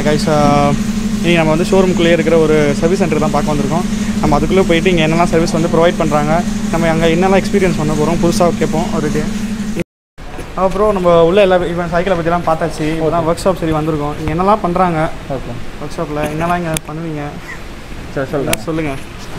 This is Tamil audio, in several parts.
கைஸ் இனி நம்ம வந்து ஷோரூம்குள்ளேயே இருக்கிற ஒரு சர்வீஸ் சென்டர் தான் பார்க்க வந்திருக்கோம் நம்ம அதுக்குள்ளே போயிட்டு இங்கே என்னெல்லாம் சர்வீஸ் வந்து ப்ரொவைட் பண்ணுறாங்க நம்ம அங்கே என்னெல்லாம் எக்ஸ்பீரியன்ஸ் பண்ண போகிறோம் புதுசாக கேட்போம் ஒரு டே அப்புறம் நம்ம உள்ள எல்லா இப்போ சைக்கிளை பற்றிலாம் பார்த்தாச்சு இப்போ தான் ஒர்க் ஷாப் சரி வந்திருக்கோம் இங்கே என்னெல்லாம் பண்ணுறாங்க ஓகே ஒர்க் ஷாப்பில் என்னெல்லாம் இங்கே பண்ணுவீங்க சரி சொல்கிறேன் சொல்லுங்கள்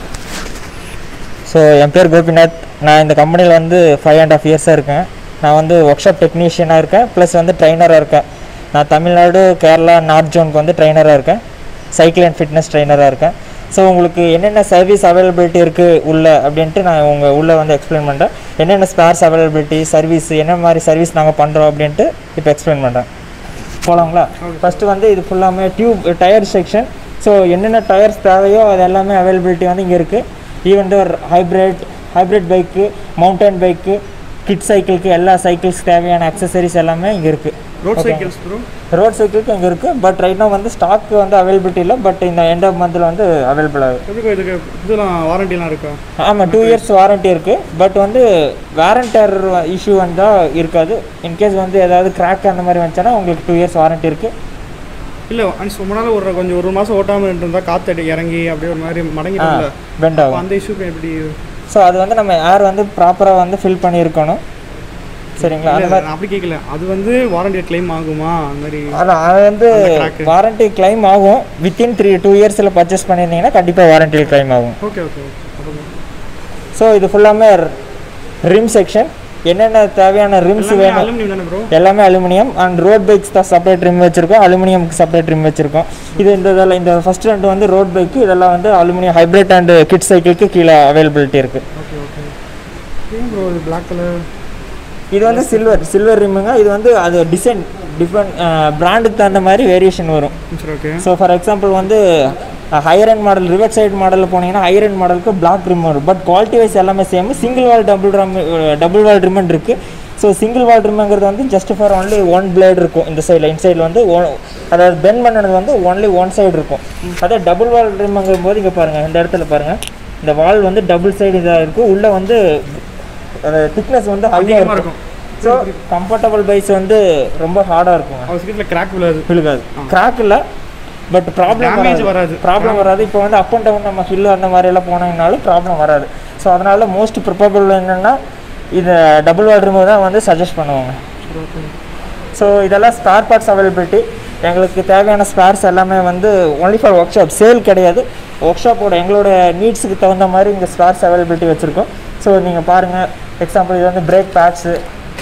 ஸோ என் பேர் கோபிநாத் நான் இந்த கம்பெனியில் வந்து ஃபைவ் அண்ட் ஆஃப் இயர்ஸாக இருக்கேன் நான் வந்து ஒர்க் ஷாப் டெக்னீஷியனாக இருக்கேன் ப்ளஸ் வந்து ட்ரைனராக இருக்கேன் நான் தமிழ்நாடு கேரளா நார்த் ஜோனுக்கு வந்து ட்ரைனராக இருக்கேன் சைக்கிள் அண்ட் ஃபிட்னஸ் ட்ரைனராக இருக்கேன் ஸோ உங்களுக்கு என்னென்ன சர்வீஸ் அவைலபிலிட்டி இருக்குது உள்ள அப்படின்ட்டு நான் உங்கள் உள்ளே வந்து எக்ஸ்பிளைன் பண்ணுறேன் என்னென்ன ஸ்பேர்ஸ் அவைலபிலிட்டி சர்வீஸ் என்ன மாதிரி சர்வீஸ் நாங்கள் பண்ணுறோம் அப்படின்ட்டு இப்போ எக்ஸ்பிளைன் பண்ணுறேன் போகலாங்களா ஃபஸ்ட்டு வந்து இது ஃபுல்லாமே டியூப் டயர் செக்ஷன் ஸோ என்னென்ன டயர்ஸ் தேவையோ அது எல்லாமே அவைலபிலிட்டி வந்து இங்கே இருக்குது ஈவன் ஒரு hybrid hybrid bike mountain bike kid சைக்கிளுக்கு எல்லா சைக்கிள்ஸ் தேவையான அக்சசரிஸ் எல்லாமே இங்கே இருக்குது ரோட் சைக்கிள்ஸ் ப்ரோ ரோட் சைக்கிளுக்கு இங்கே இருக்குது பட் ரைட்னா வந்து ஸ்டாக் வந்து அவைலபிலிட்டி இல்லை பட் இந்த எண்ட் ஆஃப் மந்தில் வந்து அவைலபிள் ஆகுது எப்படி இதுக்கு இதெல்லாம் வாரண்டிலாம் இருக்கா ஆமாம் டூ இயர்ஸ் வாரண்ட்டி இருக்குது பட் வந்து வேரண்டர் இஷ்யூ வந்தால் இருக்காது இன்கேஸ் வந்து ஏதாவது கிராக் அந்த மாதிரி வந்துச்சுன்னா உங்களுக்கு டூ இயர்ஸ் வாரண்ட்டி இருக்குது இல்லை அன்ஸ் ரொம்ப நாள் ஒரு கொஞ்சம் ஒரு மாதம் ஓட்டாமல் இருந்தால் காற்று இறங்கி அப்படியே ஒரு மாதிரி மடங்கிட்டு பெண்ட் ஆகும் அந்த இஷ்யூக்கு எப்படி ஸோ அது வந்து நம்ம ஏர் வந்து ப்ராப்பராக வந்து ஃபில் பண்ணியிருக்கணும் சரிங்களா அந்த இல்ல, நான் அப்படி கேட்கல அது வந்து வாரண்டி கிளைம் ஆகுமா அந்த மாதிரி அதான் அது வந்து அந்த crack. வாரண்டி கிளைம் ஆகும் வித்தின் த்ரீ டூ இயர்ஸில் பர்ச்சேஸ் பண்ணியிருந்தீங்கன்னா கண்டிப்பாக வாரண்டி கிளைம் ஆகும் ஓகே ஓகே ஓகே ஸோ இது ஃபுல்லாமே ரிம் செக்ஷன் என்னென்ன தேவையான ரிம்ஸ் வேணும் அலுமினியம் தானே ப்ரோ எல்லாமே அலுமினியம் அண்ட் ரோட் பைக்ஸ் தான் செப்பரேட் ரிம் வச்சிருக்கோம் அலுமினியம்க்கு செப்பரேட் ரிம் வச்சிருக்கோம் இது இந்த இதெல்லாம் இந்த ஃபர்ஸ்ட் ரெண்டு வந்து ரோட் பைக்கு இதெல்லாம் வந்து அலுமினியம் ஹைப்ரிட் அண்ட் கிட் சைக்கிளுக்கு கீழே அவைலபிலிட்டி இருக்குது ஓகே ஓகே ஏன் ப்ரோ இது பிளாக் கலர் இது வந்து சில்வர் சில்வர் ரிம்முங்க இது வந்து அது டிசைன் டிஃப்ரெண்ட் பிராண்டுக்கு தகுந்த மாதிரி வேரியேஷன் வரும் சரி ஓகே ஸோ ஃபார் எக்ஸாம்பிள் வந்து ஹையர் அண்ட் மாடல் ரிவர்ட் சைடு மாடலில் போனீங்கன்னா ஹையர் அண்ட் மாடலுக்கு பிளாக் ரிம் வரும் பட் குவாலிட்டி வைஸ் எல்லாமே same single wall double rim double wall ரிமன் இருக்குது ஸோ சிங்கிள் வால் ரிம்ங்கிறது வந்து just for only one plate இருக்கும் இந்த சைடில் இந்த சைடில் வந்து one- அதாவது பென் பண்ணது வந்து ஒன்லி ஒன் சைடு இருக்கும் அதே டபுள் வால் ரிம்ங்கிற போது இங்கே பாருங்கள் இந்த இடத்துல பாருங்கள் இந்த வால் வந்து டபுள் சைடு இதாக இருக்கும் உள்ளே வந்து திக்னஸ் வந்து ஹையாக அதிகமாக இருக்கும் இருக்கும் ஸோ கம்ஃபர்டபுள் பைஸ் வந்து ரொம்ப ஹார்டாக இருக்குங்க அவர் சீக்கிரத்தில் கிராக் விழாது விழுகாது கிராக் இல்லை பட் ப்ராப்ளம் Damage வராது. ப்ராப்ளம் வராது இப்போ வந்து அப் அண்ட் டவுன் நம்ம ஹில் அந்த மாதிரி எல்லாம் போனீங்கனாலும் ப்ராப்ளம் வராது ஸோ அதனால மோஸ்ட் ப்ரிப்பரபிள் என்னென்னா இது டபுள் வால்ட்ரு தான் வந்து சஜஸ்ட் பண்ணுவாங்க ஸோ இதெல்லாம் ஸ்பேர் பார்ட்ஸ் அவைலபிலிட்டி எங்களுக்கு தேவையான ஸ்பேர்ஸ் எல்லாமே வந்து only for workshop sale கிடையாது ஒர்க் ஷாப்போட எங்களோட நீட்ஸுக்கு தகுந்த மாதிரி இங்கே ஸ்பேர்ஸ் அவைலபிலிட்டி வச்சுருக்கோம் ஸோ நீங்கள் பாருங்கள் எக்ஸாம்பிள் இது வந்து பிரேக் பேட்ஸு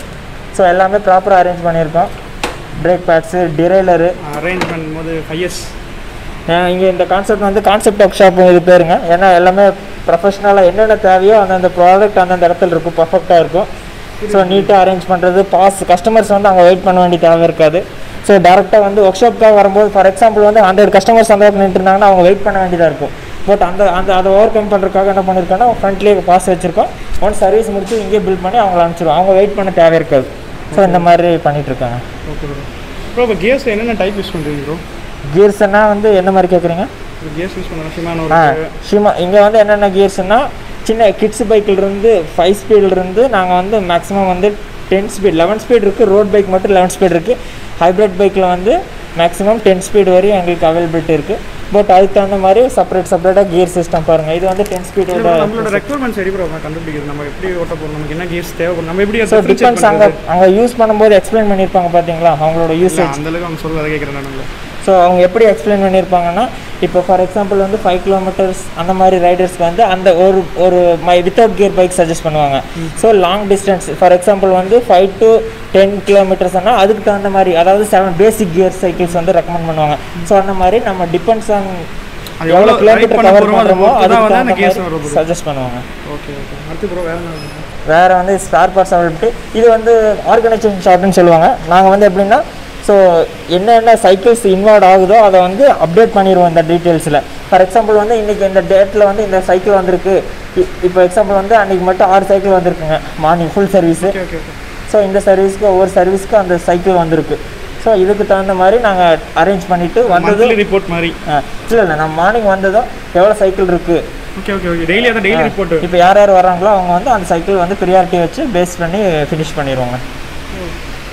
ஸோ எல்லாமே ப்ராப்பராக அரேஞ்ச் பண்ணியிருக்கோம் பிரேக் பேட்ஸு டிரைலரு அரேஞ்ச் பண்ணும்போது ஃபைவ் இயர்ஸ் இங்கே இந்த கான்செப்ட் வந்து கான்செப்ட் ஒர்க் ஷாப் இது பேருங்க ஏன்னா எல்லாமே ப்ரொஃபஷ்னலாக என்னென்ன தேவையோ அந்தந்த ப்ராடக்ட் அந்தந்த இடத்துல இருக்கும் பர்ஃபெக்டாக இருக்கும் ஸோ நீட்டாக அரேஞ்ச் பண்ணுறது பாஸ் கஸ்டமர்ஸ் வந்து அங்கே வெயிட் பண்ண வேண்டிய தேவை இருக்காது ஸோ டேரெக்டாக வந்து ஒர்க் ஷாப்புக்காக வரும்போது ஃபார் எக்ஸாம்பிள் வந்து ஹண்ட்ரட் கஸ்டமர்ஸ் அந்த பக்கம் நின்றுருந்தாங்கன்னா அவங்க வெயிட் பண்ண வேண்டியதாக இருக்கும் பட் அந்த அந்த அதை ஓவர் கம் பண்ணுறதுக்காக என்ன பண்ணியிருக்கோன்னா ஃப்ரண்ட்லேயே பாஸ் வச்சுருக்கோம் ஒன் சர்வீஸ் முடிச்சு இங்கேயே பில் பண்ணி அவங்கள அனுப்பிச்சிடுவோம் அவங்க வெயிட் பண்ண தேவை இருக்காது ஸோ இந்த மாதிரி பண்ணிட்டு இருக்காங்க ஓகே ப்ரோ ப்ரோ இப்போ கேர்ஸ் என்னென்ன டைப் யூஸ் பண்ணுறீங்க ப்ரோ கியர்ஸ்னா வந்து என்ன மாதிரி கேட்குறீங்க கேர்ஸ் யூஸ் பண்ணுறோம் சிமானோ ஆ இருக்கு ஷிமா இங்கே வந்து என்னென்ன கியர்ஸ்னா சின்ன கிட்ஸ் இருந்து ஃபைவ் ஸ்பீட்லேருந்து நாங்கள் வந்து மேக்ஸிமம் வந்து டென் ஸ்பீட் லெவன் ஸ்பீட் இருக்குது ரோட் பைக் மட்டும் லெவன் ஸ்பீட் இருக்குது ஹைப்ரிட் பைக்கில் வந்து மேக்ஸிமம் டென் ஸ்பீட் வரையும் எங்களுக்கு அவைலபிலிட்டி இருக்குது பட் அதுக்கு தகுந்த மாதிரி செப்பரேட் செப்பரேட்டாக கியர் சிஸ்டம் பாருங்கள் இது வந்து டென் ஸ்பீடோட நம்மளோட ரெக்குவயர்மெண்ட் சரி ப்ரோ கண்டுபிடிக்கிறது நம்ம எப்படி ஓட்ட போகிறோம் நமக்கு என்ன கேர்ஸ் தேவைப்படும் நம்ம எப்படி ஸோ அதை differentiate டிஃபென்ஸ் அங்கே பண்றது? அங்கே யூஸ் பண்ணும்போது எக்ஸ்பிளைன் பண்ணியிருப்பாங்க பார்த்தீங்களா அவங்களோட இல்ல, யூசேஜ் அந்த அளவுக்கு அவங்க சொல்ல அதை கேட்குறேன் நான் ஸோ அவங்க எப்படி எக்ஸ்பிளைன் பண்ணியிருப்பாங்கன்னா இப்போ ஃபார் எக்ஸாம்பிள் வந்து ஃபைவ் கிலோமீட்டர்ஸ் அந்த மாதிரி ரைடர்ஸ்க்கு வந்து அந்த ஒரு ஒரு மை வித்தவுட் கியர் பைக் சஜஸ்ட் பண்ணுவாங்க so long distance for example வந்து ஃபைவ் டு டென் கிலோமீட்டர்ஸ்னால் அதுக்கு தகுந்த மாதிரி அதாவது செவன் பேசிக் கியர் சைக்கிள்ஸ் வந்து ரெக்கமெண்ட் பண்ணுவாங்க ஸோ அந்த மாதிரி நம்ம டிபெண்ட்ஸ் ஆன் அது எவ்வளோ எவ்வளோ ride கிலோமீட்டர் பண்ண கவர் போறோமோ அதை பண்ணுறோமோ பொறுத்து தான் அதுக்கு வந்து அந்த தகுந்த gears மாதிரி வரும் bro. சஜஸ்ட் பண்ணுவாங்க ஓகே ஓகே அடுத்து ப்ரோ வேற என்ன வேறு வந்து ஸ்பேர் பார்ட்ஸ் அவைலபிலிட்டி இது வந்து ஆர்கனைசேஷன் ஷாப்னு சொல்லுவாங்க நாங்கள் வந்து எப்படின்னா ஸோ என்னென்ன சைக்கிள்ஸ் இன்வால்வ் ஆகுதோ அதை வந்து அப்டேட் பண்ணிடுவோம் இந்த டீட்டெயில்ஸில் ஃபார் எக்ஸாம்பிள் வந்து இன்றைக்கி இந்த டேட்டில் வந்து இந்த சைக்கிள் வந்திருக்கு இ- இப்போ எக்ஸாம்பிள் வந்து அன்றைக்கி மட்டும் ஆறு சைக்கிள் வந்திருக்குங்க morning full service okay okay okay so இந்த சர்வீஸ்க்கு ஒவ்வொரு சர்வீஸ்க்கு அந்த சைக்கிள் வந்திருக்கு ஸோ இதுக்கு தகுந்த மாதிரி நாங்கள் அரேஞ்ச் பண்ணிவிட்டு வந்தது மந்த்லி ரிப்போர்ட் மாதிரி இல்லை இல்லை நான் மார்னிங் வந்ததும் எவ்வளோ சைக்கிள் இருக்குது ஓகே ஓகே ஓகே டெய்லி அதான் டெய்லி ரிப்போர்ட் இப்போ யார் யார் வராங்களோ அவங்க வந்து அந்த சைக்கிள் வந்து ப்ரியாரிட்டி வச்சு பேஸ் பண்ணி ஃபினிஷ் பண்ணிடுவாங்க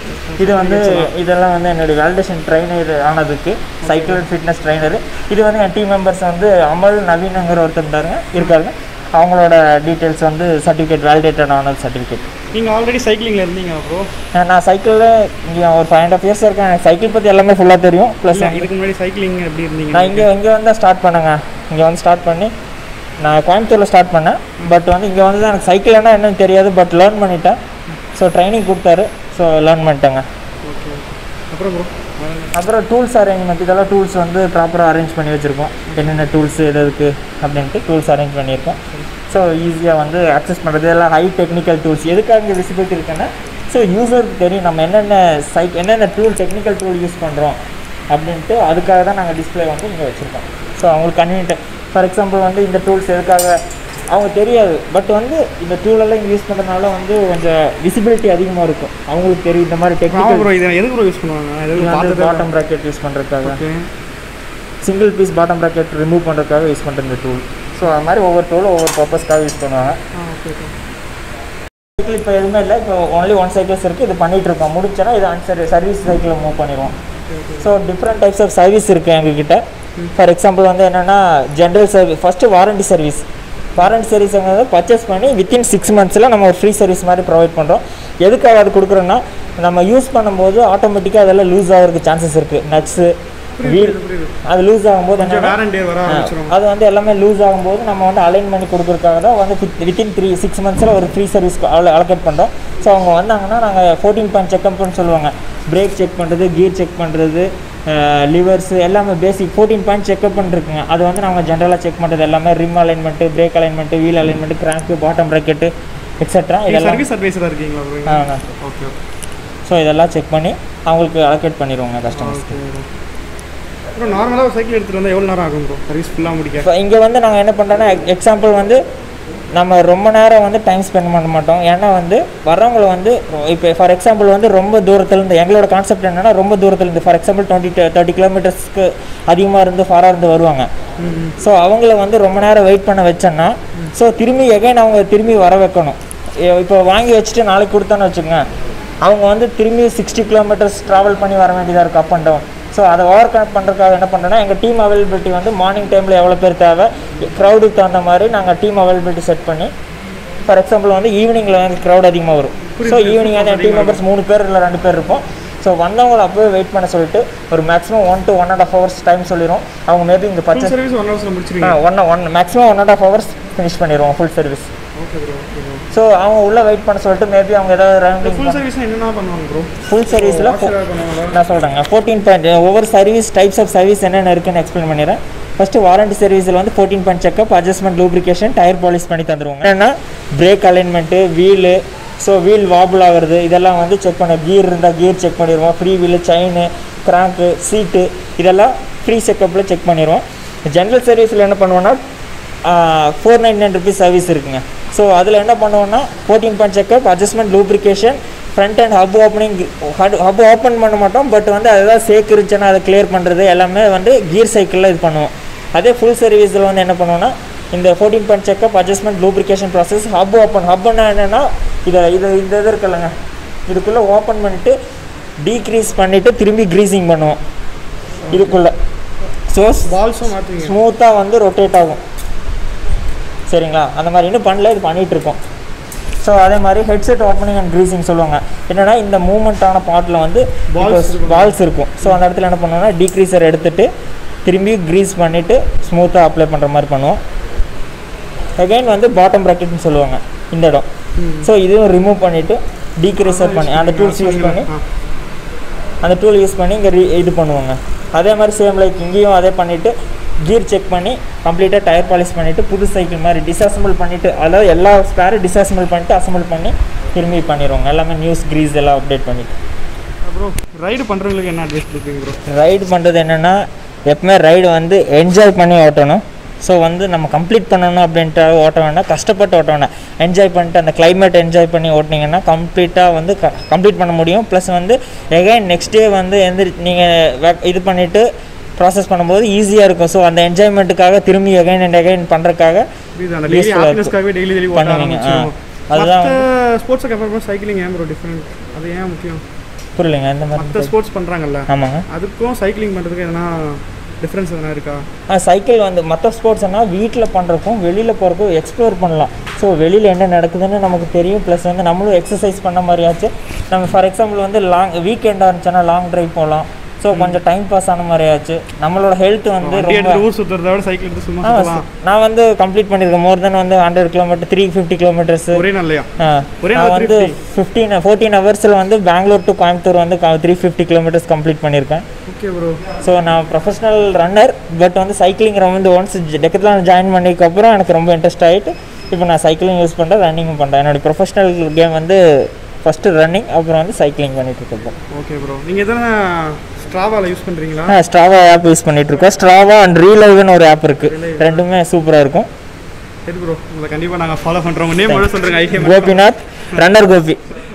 இது வந்து இதெல்லாம் வந்து என்னுடைய வேலிடேஷன் ட்ரைனர் ஆனதுக்கு சைக்கிள் அண்ட் ஃபிட்னஸ் ட்ரைனர் இது வந்து என் டீம் மெம்பர்ஸ் வந்து அமல் நவீனங்கிற ஒருத்தர் இருந்தாருங்க இருக்காங்க அவங்களோட டீட்டெயில்ஸ் வந்து சர்டிஃபிகேட் வேலிடேட்டட் ஆனது சர்டிஃபிகேட் நீங்கள் ஆல்ரெடி சைக்கிளிங்கில் இருந்தீங்க ப்ரோ நான் சைக்கிளில் இங்கே ஒரு ஃபைவ் அண்ட் ஆஃப் இயர்ஸ் இருக்கேன் எனக்கு சைக்கிள் பற்றி எல்லாமே ஃபுல்லாக தெரியும் ப்ளஸ் இல்லை இதுக்கு முன்னாடி சைக்கிளிங் எப்படி இருந்தீங்க நான் இங்கே இங்கே வந்து ஸ்டார்ட் பண்ணேங்க இங்கே வந்து ஸ்டார்ட் பண்ணி நான் கோயம்புத்தூரில் ஸ்டார்ட் பண்ணேன் பட் வந்து இங்கே வந்து தான் எனக்கு சைக்கிள்னா என்னன்னு தெரியாது பட் லேர்ன் பண்ணிட்டேன் ஸோ ட்ரைனிங் கொடுத்தாரு ஸோ லேர்ன் பண்ணிட்டேங்க ஓகே அப்புறம் ப்ரோ அப்புறம் டூல்ஸ் அரேஞ்ச்மெண்ட் இதெல்லாம் டூல்ஸ் வந்து ப்ராப்பராக அரேஞ்ச் பண்ணி வச்சுருக்கோம் என்னென்ன டூல்ஸ் எது எதுக்கு அப்படின்ட்டு டூல்ஸ் அரேஞ்ச் பண்ணியிருக்கோம் ஸோ ஈஸியாக வந்து அக்சஸ் பண்ணுறது எல்லாம் ஹை டெக்னிக்கல் டூல்ஸ் எதுக்காக இங்கே விசிபிலிட்டி இருக்குன்னா ஸோ யூசருக்கு தெரியும் நம்ம என்னென்ன சைட் என்னென்ன டூல் டெக்னிக்கல் டூல் யூஸ் பண்ணுறோம் அப்படின்ட்டு அதுக்காக தான் நாங்கள் டிஸ்ப்ளே வந்து இங்கே வச்சுருக்கோம் ஸோ அவங்களுக்கு கன்வீனியன்ட் ஃபார் எக்ஸாம்பிள் வந்து இந்த டூல்ஸ் எதுக்காக அவங்க தெரியாது பட் வந்து இந்த டூலெல்லாம் இங்கே யூஸ் பண்ணுறதுனால வந்து கொஞ்சம் விசிபிலிட்டி அதிகமாக இருக்கும் அவங்களுக்கு தெரியும் இந்த மாதிரி ஆமாம் டெக்னிக்கல் ப்ரோ இதை எதுக்கு ப்ரோ யூஸ் பண்ணுவாங்க எதுக்கு பார்த்தது பாட்டம் ப்ராக்கெட் யூஸ் பண்ணுறதுக்காக okay single piece bottom bracket remove பண்ணுறதுக்காக யூஸ் பண்ணுற இந்த டூல் ஸோ அது மாதிரி ஒவ்வொரு டூலும் ஒவ்வொரு பர்பஸ்க்காக யூஸ் பண்ணுவாங்க ஆ ஓகே ஓகே சைக்கிள் இப்போ எதுவுமே இல்லை இப்போ ஒன்லி ஒன் சைக்கிள்ஸ் இருக்குது இது பண்ணிட்டு இருக்கோம் முடிச்சோன்னா இது அன்சர் சர்வீஸ் சைக்கிளில் மூவ் பண்ணிடுவோம் so different types of service இருக்குது எங்ககிட்ட ஃபார் எக்ஸாம்பிள் வந்து என்னென்னா general service first warranty service warranty சர்வீஸுங்கிறது பர்ச்சேஸ் பண்ணி வித்தின் சிக்ஸ் மந்த்ஸில் நம்ம ஒரு ஃப்ரீ சர்வீஸ் மாதிரி ப்ரொவைட் பண்ணுறோம் எதுக்காக அது கொடுக்குறோன்னா நம்ம யூஸ் பண்ணும்போது ஆட்டோமேட்டிக்காக அதெல்லாம் லூஸ் ஆகிறதுக்கு சான்சஸ் இருக்குது நட்ஸு வீல் புரியுது அது லூஸ் ஆகும்போது கொஞ்சம் என்னன்னா வேர் அண்ட் டேர் வர ஆரம்பிச்சிடும் அது வந்து எல்லாமே லூஸ் ஆகும்போது நம்ம வந்து அலைன் பண்ணி கொடுக்குறதுக்காக தான் வந்து வித்தின் த்ரீ சிக்ஸ் மந்த்ஸில் ஒரு ஃப்ரீ சர்வீஸ் அலோகேட் பண்ணுறோம் ஸோ அவங்க வந்தாங்கன்னா நாங்கள் ஃபோர்டீன் பாயிண்ட் செக்அப்னு சொல்லுவாங்க பிரேக் செக் பண்ணுறது கியர் செக் பண்ணுறது லிவர்ஸ் எல்லாமே பேசிக் ஃபோர்டீன் பாயிண்ட் செக்அப் பண்ணிருக்குங்க அது வந்து நாங்கள் ஜென்ரலாக செக் பண்ணுறது எல்லாமே rim alignment brake alignment wheel alignment crank bottom bracket etcetera இதெல்லாம் சர்வீஸ் அட்வைஸராக இருக்கீங்களா bro ah okay okay so இதெல்லாம் செக் பண்ணி அவங்களுக்கு அலோகேட் பண்ணிடுவோங்க கஸ்டமர்ஸ்க்கு அப்புறம் நார்மலாக ஒரு சைக்கிள் எடுத்துகிட்டு வந்தால் எவ்வளோ நேரம் ஆகும் ப்ரோ சர்வீஸ் ஃபுல்லாக முடிக்க இப்போ இங்கே வந்து நாங்கள் என்ன பண்ணுறோன்னா எக்ஸாம்பிள் வந்து நம்ம ரொம்ப நேரம் வந்து டைம் ஸ்பெண்ட் பண்ண மாட்டோம் ஏன்னா வந்து வர்றவங்கள வந்து இப்போ ஃபார் எக்ஸாம்பிள் வந்து ரொம்ப தூரத்துலேருந்து எங்களோட கான்செப்ட் என்னென்னா ரொம்ப தூரத்துலேருந்து ஃபார் எக்ஸாம்பிள் டுவெண்ட்டி தேர்ட்டி கிலோமீட்டர்ஸ்க்கு அதிகமாக இருந்து ஃபாராக இருந்து வருவாங்க ஸோ அவங்கள வந்து ரொம்ப நேரம் வெயிட் பண்ண வச்சோன்னா ஸோ திரும்பி எகைன் அவங்க திரும்பி வர வைக்கணும் இ- இப்போ வாங்கி வச்சுட்டு நாளைக்கு கொடுத்தோன்னு வச்சுக்கோங்க அவங்க வந்து திரும்பி சிக்ஸ்டி கிலோமீட்டர்ஸ் ட்ராவல் பண்ணி வர வேண்டியதாக இருக்குது அப் அண்ட் டவுன் ஸோ அதை ஓவர் கம் பண்ணுறதுக்காக என்ன பண்ணுறோன்னா எங்கள் டீம் அவைலபிலிட்டி வந்து மார்னிங் டைமில் எவ்வளோ பேர் தேவை க்ரௌடுக்கு தகுந்த மாதிரி நாங்கள் டீம் அவைலபிலிட்டி செட் பண்ணி ஃபார் எக்ஸாம்பிள் வந்து ஈவினிங்கில் வந்து க்ரௌட் அதிகமாக வரும் ஸோ ஈவினிங் வந்து டீம் மெம்பர்ஸ் மூணு பேர் இல்லை ரெண்டு பேர் இருப்போம் ஸோ வந்தவங்களை அப்போவே வெயிட் பண்ண சொல்லிட்டு ஒரு maximum one to one and half hours time சொல்லிடும் அவங்க மேபி இங்கே ஃபுல் பர்ச்சேஸ் சர்வீஸ் ஒன் ஹவர்ஸில் முடிச்சிருவீங்க one one maximum one and half hours finish பண்ணிடுவோம் full service okay bro okay bro so அவங்க உள்ளே வெயிட் பண்ண சொல்லிட்டு மேபி அவங்க ஏதாவது ரவுண்டிங் ஃபுல் சர்வீஸ்னால் என்னென்ன பண்ணுவாங்க ப்ரோ ஃபுல் சர்வீஸில் பண்ணுவாங்களா நான் சொல்கிறேங்க ஃபோர்டீன் பாயிண்ட் ஒவ்வொரு சர்வீஸ் டைப்ஸ் ஆஃப் சர்வீஸ் என்னென்ன இருக்குன்னு எக்ஸ்பிளைன் பண்ணிடுறேன் ஃபஸ்ட்டு வாரண்டி சர்வீஸில் வந்து fourteen point checkup adjustment lubrication tyre polish பண்ணி தந்துருவாங்க என்னென்னா brake alignment wheel so wheel wobble ஆகுறது இதெல்லாம் வந்து செக் பண்ண கியர் இருந்தால் கியர் செக் பண்ணிடுவோம் free wheel chain crank seat இதெல்லாம் ஃப்ரீ செக்கப்பில் செக் பண்ணிடுவோம் ஜென்ரல் சர்வீஸில் என்ன பண்ணுவோன்னா four nine nine rupees service இருக்குங்க ஸோ அதில் என்ன பண்ணுவோன்னா fourteen point checkup adjustment lubrication front and hub opening hub open பண்ண மாட்டோம் பட் வந்து அதுதான் சேக் இருந்துச்சுன்னா அதை கிளியர் பண்ணுறது எல்லாமே வந்து கியர் சைக்கிளில் இது பண்ணுவோம் அதே ஃபுல் சர்வீஸில் வந்து என்ன பண்ணுவோன்னா இந்த fourteen point checkup adjustment lubrication process hub open ஹப்னா என்னென்னா இதை இது இந்த இது இருக்குல்லங்க இதுக்குள்ளே ஓப்பன் பண்ணிவிட்டு டீக்ரீஸ் பண்ணிவிட்டு திரும்பி க்ரீசிங் பண்ணுவோம் இதுக்குள்ளே ஸோ பால்ஸும் மாற்றுவீங்க ஸ்மூத்தாக வந்து ரொட்டேட் ஆகும் சரிங்களா அந்த மாதிரி இன்னும் பண்ணல இது பண்ணிகிட்டு இருக்கோம் ஸோ அதே மாதிரி ஹெட்செட் ஓப்பனிங் அண்ட் க்ரீசிங் சொல்லுவாங்க என்னென்னா இந்த மூமெண்ட்டான பார்ட்டில் வந்து Balls இருக்கும். பால்ஸ் இருக்கும் ஸோ அந்த இடத்துல என்ன பண்ணுவோம்னா டீக்ரீசர் எடுத்துட்டு திரும்பி க்ரீஸ் பண்ணிவிட்டு ஸ்மூத்தாக அப்ளை பண்ணுற மாதிரி பண்ணுவோம் அகைன் வந்து பாட்டம் ப்ராக்கெட்னு சொல்லுவாங்க இந்த இடம் ஸோ இதுவும் ரிமூவ் பண்ணிவிட்டு டீக்ரீசர் பண்ணி அந்த டூல்ஸ் யூஸ் பண்ணி அந்த டூல் யூஸ் பண்ணி இங்கே இது பண்ணுவாங்க அதே மாதிரி சேம் லைக் இங்கேயும் அதே பண்ணிவிட்டு கீர் செக் பண்ணி கம்ப்ளீட்டாக டயர் பாலிஷ் பண்ணிவிட்டு புது சைக்கிள் மாதிரி டிஸ்அசம்பிள் பண்ணிவிட்டு அதாவது எல்லா ஸ்பேரும் டிஸ்அசம்பிள் பண்ணிட்டு அசம்பிள் பண்ணி திரும்பி பண்ணிடுவாங்க எல்லாமே நியூஸ் க்ரீஸ் எல்லாம் அப்டேட் பண்ணிட்டு ப்ரோ ரைடு பண்ணுறவங்களுக்கு என்ன அட்வைஸ் கொடுப்பீங்க ப்ரோ ரைடு பண்ணுறது என்னென்னா எப்பவுமே ரைடு வந்து என்ஜாய் பண்ணி ஓட்டணும் ஸோ வந்து நம்ம கம்ப்ளீட் பண்ணணும் அப்படின்ட்டு ஓட்ட வேண்டாம் கஷ்டப்பட்டு ஓட்ட வேண்டாம் என்ஜாய் பண்ணிட்டு அந்த climate என்ஜாய் பண்ணி ஓட்டினீங்கன்னா கம்ப்ளீட்டாக வந்து க கம்ப்ளீட் பண்ண முடியும் ப்ளஸ் வந்து எகைன் நெக்ஸ்ட் டே வந்து எந்திரி நீங்கள் இது பண்ணிவிட்டு ப்ராசஸ் பண்ணும்போது ஈஸியாக இருக்கும் ஸோ அந்த என்ஜாய்மெண்ட்டுக்காக திரும்பி எகைன் அண்ட் எகைன் பண்ணுறதுக்காக இது அந்த டெய்லி Useful ஆ ஹாப்பினஸ்க்காகவே டெய்லி டெய்லி ஓட பண்ணுவீங்க. ஆ. ஆரம்பிச்சிருவோம் அதுதான் மற்ற ஸ்போர்ட்ஸை கம்பேர் பண்ண சைக்கிளிங் ஏன் ப்ரோ டிஃப்ரெண்ட் அது ஏன் முக்கியம் புரியலைங்க இந்த மாதிரி மற்ற ஸ்போர்ட்ஸ் பண்ணுறாங்கல்ல ஆமாங்க அதுக்கும் சைக்கிளிங் பண்ணுறதுக்கு எதனா டிஃப்ரென்ஸ் எதனா இருக்கா ஆ சைக்கிள் வந்து மற்ற ஸ்போர்ட்ஸ்னா வீட்டில் பண்ணுறக்கும் வெளியில் போகிறக்கும் எக்ஸ்ப்ளோர் பண்ணலாம் ஸோ வெளியில் என்ன நடக்குதுன்னு நமக்கு தெரியும் ப்ளஸ் வந்து நம்மளும் எக்ஸசைஸ் பண்ண மாதிரியாச்சு நம்ம ஃபார் எக்ஸாம்பிள் வந்து லாங் வீக்கெண்டாக இருந்துச்சுன்னா லாங் டிரைவ் போகலாம் ஸோ கொஞ்சம் டைம் பாஸ் ஆன மாதிரி ஆச்சு நம்மளோட ஹெல்த் வந்து வண்டி ரொம்ப எடுத்து ஊர் சுற்றுறத விட சைக்கிள் எடுத்து சும்மா ஆ, சுற்றலாம் நான் வந்து கம்ப்ளீட் பண்ணியிருக்கேன் மோர் தென் வந்து hundred kilometre three fifty kilometres ஒரே நாள்லையா ஒரே நான் நாள் வந்து ஃபிஃப்டீன் ஃபோர்டீன் ஹவர்ஸில் வந்து பெங்களூர் டு கோயம்புத்தூர் வந்து த்ரீ ஃபிஃப்டி கிலோமீட்டர்ஸ் கம்ப்ளீட் பண்ணியிருக்கேன் ஓகே ப்ரோ ஸோ நான் ப்ரொஃபஷனல் ரன்னர் பட் வந்து சைக்கிளிங் வந்து ஒன்ஸ் டெக்கத்தில் ஜாயின் பண்ணிக்கப்புறம் எனக்கு ரொம்ப இன்ட்ரெஸ்ட் ஆகிட்டு இப்போ நான் சைக்கிளிங் யூஸ் பண்ணுறேன் ரன்னிங்கும் பண்ணுறேன் என்னோட ப்ரொஃபஷனல் கேம் வந்து ஃபஸ்ட்டு ரன்னிங் அப்புறம் வந்து சைக்கிளிங் பண்ணிட்டு இருக்கேன் ஓகே ப்ரோ நீங்கள் எதனா ஸ்ட்ராவாவில் யூஸ் பண்ணுறீங்களா ஆ ஸ்ட்ராவா ஆப் யூஸ் பண்ணிட்டு இருக்கோம் ஸ்ட்ராவா அண்ட் ரீலைவ்னு ஒரு ஆப் இருக்குது ரெண்டுமே சூப்பராக இருக்கும் சரி ப்ரோ உங்களை கண்டிப்பாக நாங்கள் ஃபாலோ பண்ணுறோம் நேம் மட்டும் சொல்கிறேங்க ஐடியா கோபிநாத் ரன்னர் கோபி